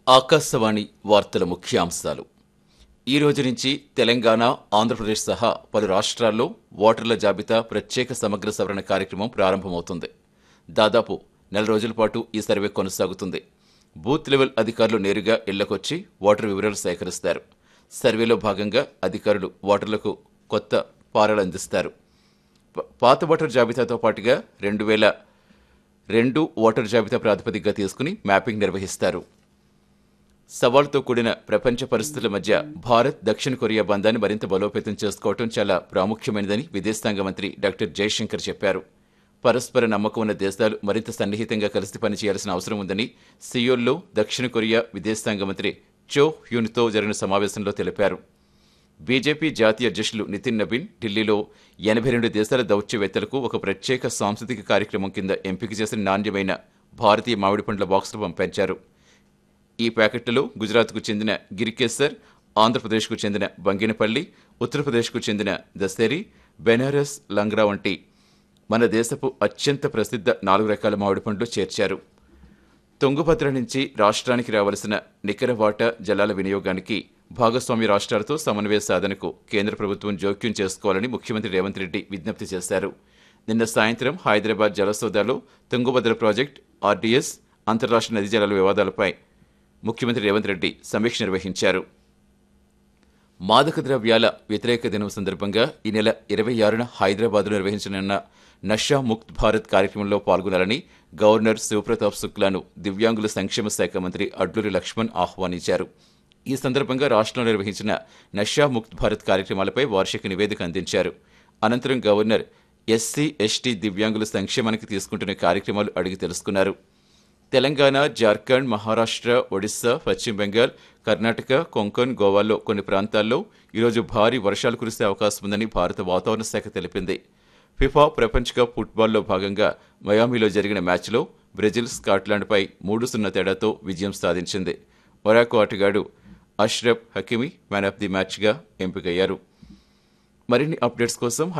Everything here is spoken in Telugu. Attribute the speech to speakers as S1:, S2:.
S1: ఆకాశవాణి వార్తల ముఖ్యాంశాలు ఈ రోజు నుంచి తెలంగాణ ఆంధ్రప్రదేశ్ సహా పలు రాష్ట్రాల్లో ఓటర్ల జాబితా ప్రత్యేక సమగ్ర సవరణ కార్యక్రమం ప్రారంభమవుతుంది దాదాపు నెల రోజుల పాటు ఈ సర్వే కొనసాగుతుంది బూత్ లెవెల్ అధికారులు నేరుగా ఇళ్లకొచ్చి ఓటర్ వివరాలు సేకరిస్తారు సర్వేలో భాగంగా అధికారులు ఓటర్లకు కొత్త పారాలు అందిస్తారు ప- పాత ఓటర్ జాబితాతో పాటుగా రెండు వేల రెండు ఓటర్ జాబితా ప్రాతిపదికగా తీసుకుని మ్యాపింగ్ నిర్వహిస్తారు సవాల్తో కూడిన ప్రపంచ పరిస్థితుల మధ్య భారత్ దక్షిణ కొరియా బంధాన్ని మరింత బలోపేతం చేసుకోవటం చాలా ప్రాముఖ్యమైనదని విదేశాంగ మంత్రి డాక్టర్ జయశంకర్ చెప్పారు పరస్పర నమ్మకం ఉన్న దేశాలు మరింత సన్నిహితంగా కలిసి పనిచేయాల్సిన అవసరం ఉందని సియోల్లో దక్షిణ కొరియా విదేశాంగ మంత్రి చో హ్యూన్తో జరిగిన సమావేశంలో తెలిపారు బీజేపీ జాతీయ అధ్యక్షులు నితిన్ నబీన్ ఢిల్లీలో ఎనభై రెండు దేశాల దౌత్యవేత్తలకు ఒక ప్రత్యేక సాంస్కృతిక కార్యక్రమం కింద ఎంపిక చేసిన నాణ్యమైన భారతీయ మామిడి పండ్ల బాక్సులు పంపించారు ఈ ప్యాకెట్లలో గుజరాత్కు చెందిన గిరికేసర్ ఆంధ్రప్రదేశ్కు చెందిన బంగినపల్లి ఉత్తరప్రదేశ్కు చెందిన దసేరి బెనారస్ లంగ్రా వంటి మన దేశపు అత్యంత ప్రసిద్ధ నాలుగు రకాల మామిడి పండ్లు చేర్చారు తుంగభద్ర నుంచి రాష్ట్రానికి రావలసిన నికర వాటా జలాల వినియోగానికి భాగస్వామ్య రాష్ట్రాలతో సమన్వయ సాధనకు కేంద్ర ప్రభుత్వం జోక్యం చేసుకోవాలని ముఖ్యమంత్రి రేవంత్ రెడ్డి విజ్ఞప్తి చేశారు నిన్న సాయంత్రం హైదరాబాద్ జలసౌదాలో తుంగభద్ర ప్రాజెక్ట్ ఆర్డీఎస్ అంతర్రాష్ట్ర నదీ జలాల వివాదాలపై ముఖ్యమంత్రి రేవంత్ రెడ్డి సమీక్ష నిర్వహించారు మాదక ద్రవ్యాల వ్యతిరేక దినం సందర్భంగా ఈ నెల ఇరవై ఆరున హైదరాబాద్లో నిర్వహించనున్న నషా ముక్త్ భారత్ కార్యక్రమంలో పాల్గొనాలని గవర్నర్ శివప్రతాప్ శుక్లాను దివ్యాంగుల సంక్షేమ శాఖ మంత్రి అడ్లూరి లక్ష్మణ్ ఆహ్వానించారు ఈ సందర్భంగా రాష్ట్రంలో నిర్వహించిన నషా ముక్త్ భారత్ కార్యక్రమాలపై వార్షిక నివేదిక అందించారు అనంతరం గవర్నర్ ఎస్సీ ఎస్టీ దివ్యాంగుల సంక్షేమానికి తీసుకుంటున్న కార్యక్రమాలు అడిగి తెలుసుకున్నారు తెలంగాణ జార్ఖండ్ మహారాష్ట్ర ఒడిశా పశ్చిమ బెంగాల్ కర్ణాటక కొంకణ్ గోవాల్లో కొన్ని ప్రాంతాల్లో ఈరోజు భారీ వర్షాలు కురిసే అవకాశం ఉందని భారత వాతావరణ శాఖ తెలిపింది ఫిఫా ప్రపంచ కప్ ఫుట్బాల్లో భాగంగా మయామిలో జరిగిన మ్యాచ్లో బ్రెజిల్ స్కాట్లాండ్పై మూడు సున్నా తేడాతో విజయం సాధించింది మొరాకో ఆటగాడు Achraf Hakimi man of the మ్యాచ్గా ఎంపికయ్యారు మరిన్ని అప్డేట్స్ కోసం